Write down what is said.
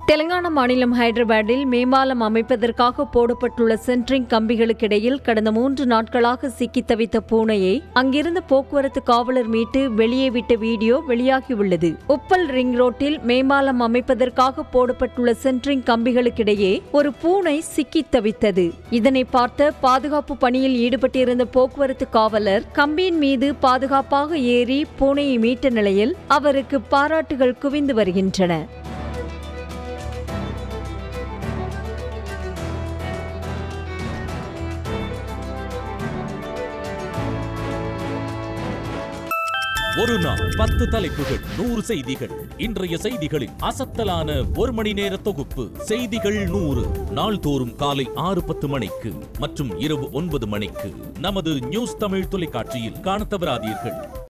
தெலங்கானா மாநிலம் ஹைதராபாத்தில் மேம்பாலம் அமைப்பதற்காக போடப்பட்டுள்ள சென்ட்ரிங் கம்பிகளுக்கிடையில் கடந்த மூன்று நாட்களாக சிக்கி தவித்த பூனையை அங்கிருந்த போக்குவரத்து காவலர் மீட்டு வெளியே விட்ட வீடியோ வெளியாகியுள்ளது உப்பல் ரிங் ரோட்டில் மேம்பாலம் அமைப்பதற்காக போடப்பட்டுள்ள சென்ட்ரிங் கம்பிகளுக்கிடையே ஒரு பூனை சிக்கி தவித்தது இதனை பார்த்த பாதுகாப்பு பணியில் ஈடுபட்டிருந்த போக்குவரத்து காவலர் கம்பியின் மீது பாதுகாப்பாக ஏறி பூனையை மீட்ட நிலையில் அவருக்கு பாராட்டுகள் குவிந்து வருகின்றன ஒரு நாள் பத்து தலைப்புகள் நூறு செய்திகள் இன்றைய செய்திகளின் அசத்தலான ஒரு மணி நேர தொகுப்பு செய்திகள் நூறு நாள்தோறும் காலை ஆறு பத்து மணிக்கு மற்றும் இரவு ஒன்பது மணிக்கு நமது நியூஸ் தமிழ் தொலைக்காட்சியில் காணத் தவறாதீர்கள்